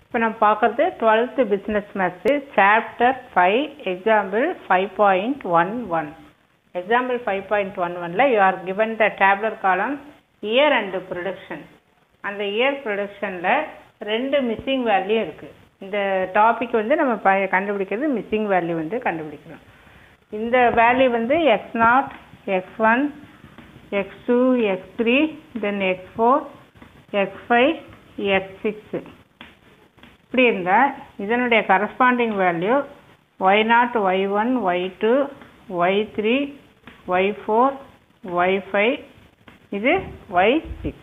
இப்போ நம்ம பார்க்குறது twelfth business maths chapter five example five point one one example five point one ஒனில் you are given the tabular column year and production அந்த year ப்ரொடக்ஷனில் ரெண்டு missing value இருக்குது இந்த டாபிக் வந்து நம்ம ப கண்டுபிடிக்கிறது மிஸ்ஸிங் வேல்யூ வந்து கண்டுபிடிக்கிறோம் இந்த வேல்யூ வந்து x naught x one x two x three then x four x five x six இப்படி இருந்தால் இதனுடைய corresponding value y naught y one y two y three y four y five இது y six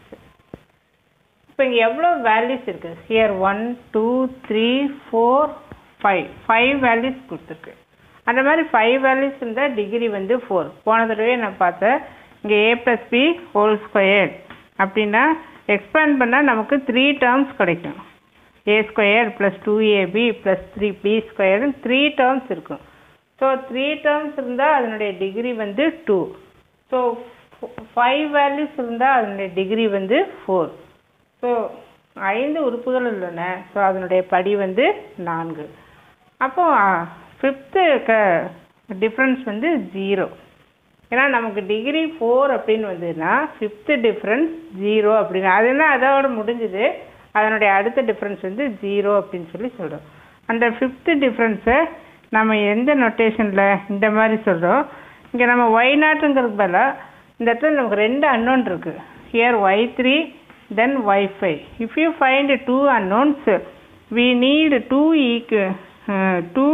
இப்போ இங்கே எவ்வளோ values இருக்குது here one two three four five five values கொடுத்துருக்கு அந்த மாதிரி ஃபைவ் வேல்யூஸ் இருந்தால் டிகிரி வந்து ஃபோர் போன தடவை நான் பார்த்தேன் இங்கே a plus b whole square அப்படின்னா எக்ஸ்பேண்ட் பண்ணால் நமக்கு த்ரீ டேர்ம்ஸ் கிடைக்கும் a square plus two ab plus three b ஸ்கொயர்னு த்ரீ டேர்ம்ஸ் இருக்கும் ஸோ த்ரீ டேர்ம்ஸ் இருந்தால் அதனுடைய டிகிரி வந்து டூ ஸோ ஃபைவ் வேல்யூஸ் இருந்தால் அதனுடைய டிகிரி வந்து ஃபோர் ஸோ ஐந்து உறுப்புகள் உள்ளன ஸோ அதனுடைய படி வந்து நான்கு அப்போ ஃபிஃப்த்து க டிஃப்ரென்ஸ் வந்து ஜீரோ ஏன்னா நமக்கு டிகிரி ஃபோர் அப்படின்னு வந்ததுன்னா ஃபிஃப்த்து டிஃப்ரென்ஸ் ஜீரோ அப்படின்னு அது என்ன அதோட முடிஞ்சுது அதனுடைய அடுத்த டிஃப்ரென்ஸ் வந்து ஜீரோ அப்படின்னு சொல்லி சொல்கிறோம் அந்த ஃபிஃப்த்து டிஃப்ரென்ஸை நம்ம எந்த நொட்டேஷனில் இந்த மாதிரி சொல்கிறோம் இங்கே நம்ம ஒய் நாட்டுங்கிறது பதிலாக இந்த இடத்துல நமக்கு ரெண்டு அன்னோன் இருக்குது here y three then y five if you find two unknowns we need two ஈக்கு டூ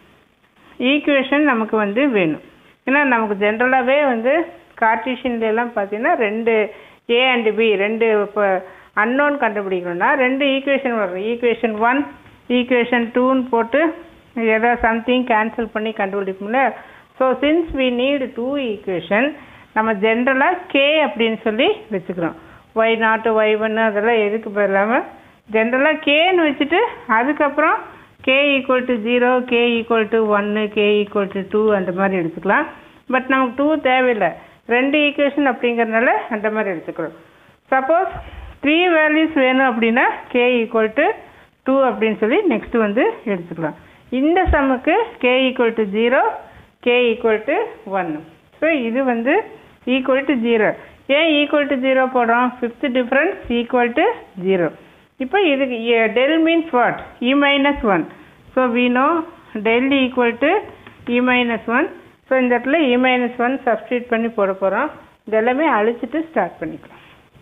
ஈக்குவேஷன் நமக்கு வந்து வேணும் ஏன்னா நமக்கு ஜென்ரலாகவே வந்து கார்டீஷியன்லாம் பார்த்தீங்கன்னா ரெண்டு ஏ அண்ட் பி ரெண்டு இப்போ அன்னோன் கண்டுபிடிக்கணும்னா ரெண்டு ஈக்குவேஷன் வரும் ஈக்குவேஷன் ஒன் ஈக்குவேஷன் டூன்னு போட்டு ஏதோ சம்திங் கேன்சல் பண்ணி கண்டுபிடிப்போம்ல so since we need two equation நம்ம ஜென்ரலாக கே அப்படின்னு சொல்லி வச்சுக்கிறோம் ஒய் நாட்டு ஒய் ஒன்று அதெல்லாம் எதுக்கு இல்லாமல் ஜென்ரலாக கேன்னு வச்சுட்டு அதுக்கப்புறம் k equal to zero k equal to ஒன்று கே ஈக்குவல் டு டூ அந்த மாதிரி எடுத்துக்கலாம் பட் நமக்கு டூ தேவையில்லை ரெண்டு ஈக்குவேஷன் அப்படிங்கிறதுனால அந்த மாதிரி எடுத்துக்கிறோம் சப்போஸ் த்ரீ வேல்யூஸ் வேணும் அப்படின்னா கே ஈக்குவல் டு டூ அப்படின்னு சொல்லி நெக்ஸ்ட்டு வந்து எடுத்துக்கலாம் இந்த சம்முக்கு k equal to zero k equal to ஒன்று ஸோ இது வந்து ஈக்குவல் டு ஜீரோ ஏன் ஈக்குவல் டு ஜீரோ போடுறோம் fifth difference equal to zero இப்போ இதுக்கு del means what e minus one so we know del equal to e minus one so இந்த இடத்துல இ minus one substitute பண்ணி போட போகிறோம் இதெல்லாமே அழிச்சிட்டு ஸ்டார்ட் பண்ணிக்கலாம்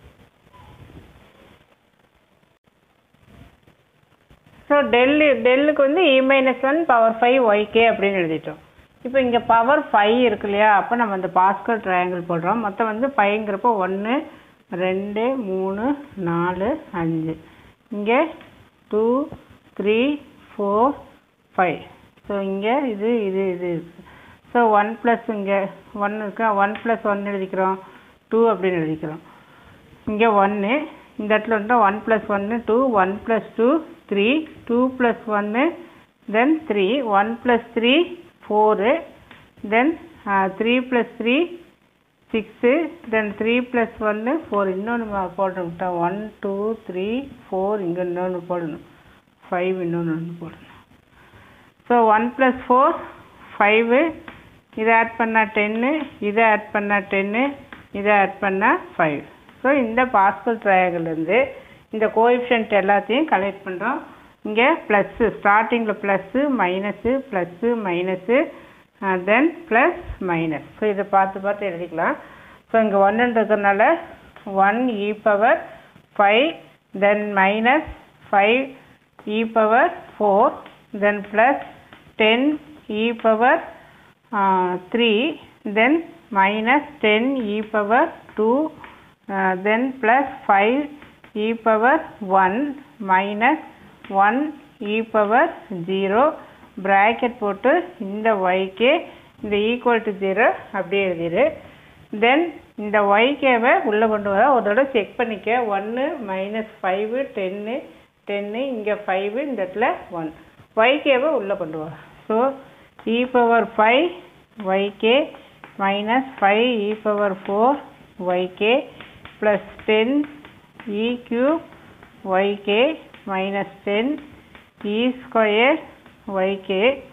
ஸோ டெல்லு டெல்லுக்கு வந்து e minus one power five y k அப்படின்னு எழுதிட்டோம் இப்போ இங்கே பவர் ஃபைவ் இருக்கு இல்லையா அப்போ நம்ம இந்த பாஸ்கல் ட்ரையாங்கிள் போடுறோம் மொத்தம் வந்து ஃபைவ்ங்கிறப்போ ஒன்று ரெண்டு மூணு நாலு அஞ்சு இங்கே two three four five so இங்கே இது இது இது இருக்குது ஸோ ஒன் ப்ளஸ் இங்கே ஒன் இருக்கா ஒன் ப்ளஸ் ஒன் எழுதிக்கிறோம் டூ அப்படின்னு எழுதிக்கிறோம் இங்கே ஒன்று இந்த இடத்துல வந்து ஒன் ப்ளஸ் ஒன்று two one plus two three two plus ஒன்று then three one plus three four then three plus three six then three plus ஒன்று ஃபோர் இன்னொன்று போடணும்ட்டா ஒன் டூ த்ரீ ஃபோர் இங்கே இன்னொன்று போடணும் ஃபைவ் இன்னொன்று ஒன்று போடணும் so one plus four five இதை ஆட் பண்ணால் டென்னு இதை ஆட் பண்ணால் டென்னு இதை ஆட் பண்ணால் ஃபைவ் ஸோ இந்த பாஸ்கல் ட்ரையாங்கிலேருந்து இந்த கோஎஃபிஷியன்ட் எல்லாத்தையும் கலெக்ட் பண்ணுறோம் இங்கே ப்ளஸ்ஸு ஸ்டார்டிங்கில் plus minus plus minus then plus minus so இதை பார்த்து பார்த்து எழுதிக்கலாம் ஸோ இங்கே ஒன்றுன்னு இருக்கிறதுனால one e power five then minus five e power four then plus ten e power three then minus ten e power two தென் plus five e power one minus one e power zero bracket போட்டு இந்த ஒய்க்கே இந்த equal to zero அப்படியே எழுதிடு தென் இந்த ஒய்கேவை உள்ளே கொண்டு வர ஒரு தடவை செக் பண்ணிக்க ஒன்று மைனஸ் ஃபைவு டென்னு டென்னு இங்கே ஃபைவு இந்த இடத்துல ஒன் ஒய்கேவை உள்ளே கொண்டு வர so e power five y k minus five e power four y k plus ten e cube y k minus ten e square yk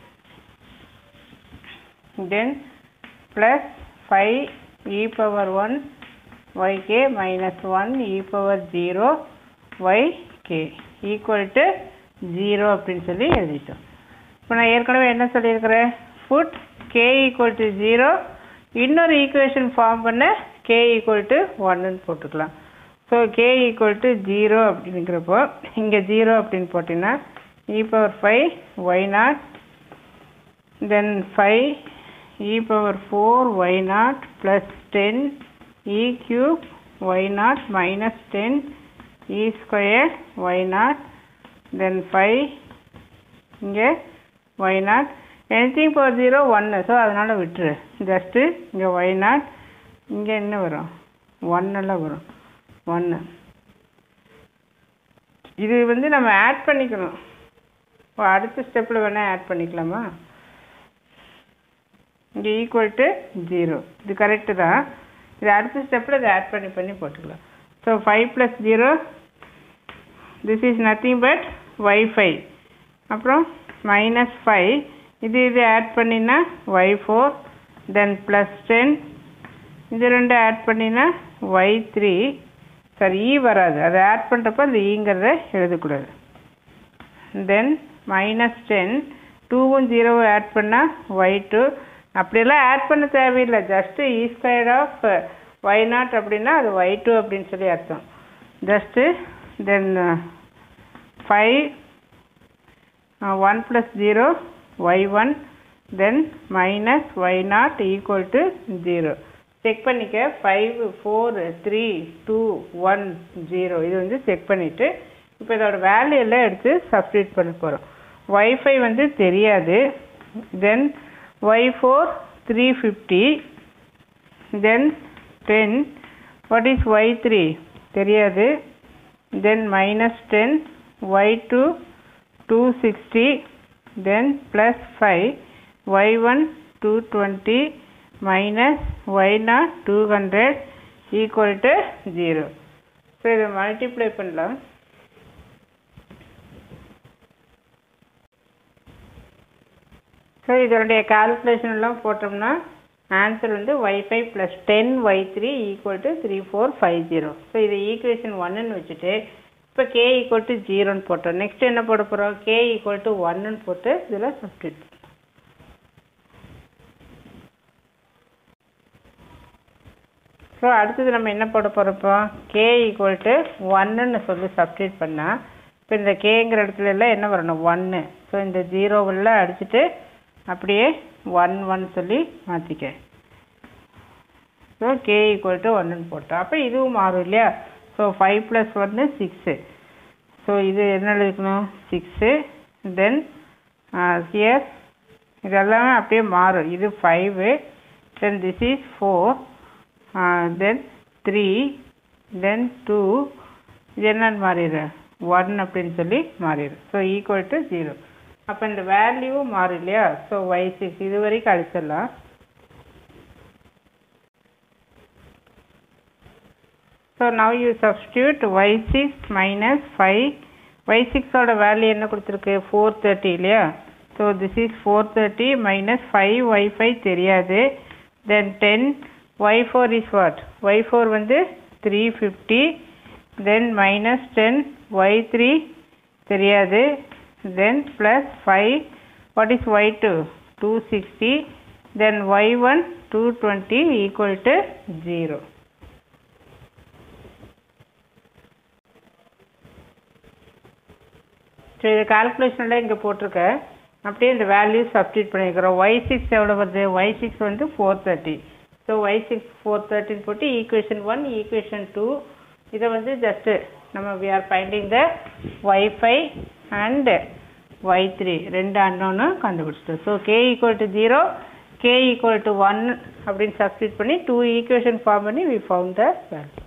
then plus 5 e power 1 yk minus 1 e power 0 yk equal to 0 அப்படின்னு சொல்லி எழுதிட்டோம் இப்போ நான் ஏற்கனவே என்ன சொல்லியிருக்கிறேன் put k equal to zero இன்னொரு equation form பண்ண கே ஈக்குவல் டு ஒன்னு போட்டுக்கலாம் so k equal to zero அப்படிங்கிறப்போ இங்கே ஜீரோ அப்படின்னு போட்டிங்கன்னா e power five y naught then five e power four y naught plus ten e cube y naught minus ten e square y naught then five இங்கே y naught anything power zero ஒன்று so அதனால் விட்டுரு just இங்கே y not இங்கே என்ன வரும் ஒன்னெல்லாம் வரும் ஒன்று இது வந்து நம்ம ஆட் பண்ணிக்கணும் இப்போ அடுத்த ஸ்டெப்பில் வேணால் ஆட் பண்ணிக்கலாமா இங்கே ஈக்குவல் டு ஜீரோ இது கரெக்டு தான் இது அடுத்த ஸ்டெப்பில் இதை ஆட் பண்ணி பண்ணி போட்டுக்கலாம் so five plus zero this is nothing but y five அப்புறம் மைனஸ் ஃபைவ் இது இது ஆட் பண்ணினா y four then plus ten இது ரெண்டு ஆட் பண்ணினா ஒய் த்ரீ சாரி இ வராது அதை ஆட் பண்ணுறப்ப அந்த ஈங்கிறத எழுதக்கூடாது தென் மைனஸ் டென் டூவும் ஜீரோவும் ஆட் பண்ணால் ஒய் டூ அப்படியெல்லாம் ஆட் பண்ண தேவையில்லை just e square of y naught அப்படின்னா அது ஒய் டூ அப்படின்னு சொல்லி அர்த்தம் just then five one plus zero y one then minus y naught equal to zero check பண்ணிக்க five four three two one zero இது வந்து செக் பண்ணிவிட்டு இப்போ இதோட வேல்யூ எல்லாம் எடுத்து சப்ஸ்டியூட் பண்ண போகிறோம் ஒய்ஃபை வந்து தெரியாது then y four three fifty then ten what is y three தெரியாது then minus ten y two two sixty then plus five y one two twenty minus y naught two hundred equal to zero so இதை multiply பண்ணலாம் so இதனுடைய calculation எல்லாம் போட்டோம்னா answer வந்து y five plus ten y three equal to three four five zero so இது equation ஒன்னுன்னு வச்சுட்டு இப்போ கே ஈக்குவல் டு ஜீரோன்னு போட்டோம் நெக்ஸ்ட் என்ன போட போகிறோம் கே ஈக்குவல் டு ஒன்னுன்னு போட்டு இதில் சப்ஸ்டியூட் ஸோ அடுத்தது நம்ம என்ன போட போகிறப்போ கே ஈக்குவல் டு ஒன்னுன்னு சொல்லி சப்ஸ்டியூட் பண்ணால் இப்போ இந்த கேங்கிற இடத்துல எல்லாம் என்ன வரணும் ஒன்று ஸோ இந்த ஜீரோவெல்லாம் அடிச்சுட்டு அப்படியே ஒன் ஒன் சொல்லி மாற்றிக்க ஸோ கே ஈக்குவல் டு ஒன்றுன்னு போட்டோம் அப்போ இதுவும் மாறும் இல்லையா ஸோ ஃபைவ் ப்ளஸ் ஒன்று சிக்ஸு ஸோ இது என்ன எழுதிக்கணும் சிக்ஸு தென் ஹியர் இதெல்லாமே அப்படியே மாறும் இது five then this is four then three then two இது என்னன்னு மாறிடு ஒன் அப்படின்னு சொல்லி மாறிடும் ஸோ ஈக்குவல் டு ஜீரோ அப்போ இந்த வேல்யூவும் மாறும் இல்லையா ஸோ ஒய் சிக்ஸ் இது வரைக்கும் அழிச்சிடலாம் so now you substitute y six minus five y சிக்ஸோட வேல்யூ என்ன கொடுத்துருக்கு ஃபோர் தேர்ட்டி இல்லையா so this is four thirty minus five y five தெரியாது then ten y four is what y four வந்து three fifty then minus ten y three தெரியாது then plus five what is y two two sixty then y one two twenty equal to zero so இது கால்குலேஷனில் இங்கே போட்டிருக்கேன் அப்படியே இந்த value substitute பண்ணியிருக்கிறோம் y six எவ்வளோ வருது ஒய் சிக்ஸ் வந்து four thirty so y six four தேர்ட்டின்னு போட்டு ஈக்குவேஷன் ஒன் ஈக்குவேஷன் டூ இதை வந்து ஜஸ்ட்டு நம்ம we are finding the y five and y three ரெண்டு அன்னோன்னு கண்டுபிடிச்சிட்டோம் so k equal to zero k equal to one அப்படின்னு substitute பண்ணி டூ ஈக்குவேஷன் ஃபார்ம் பண்ணி வி ஃபவுண்ட் த வேல்யூ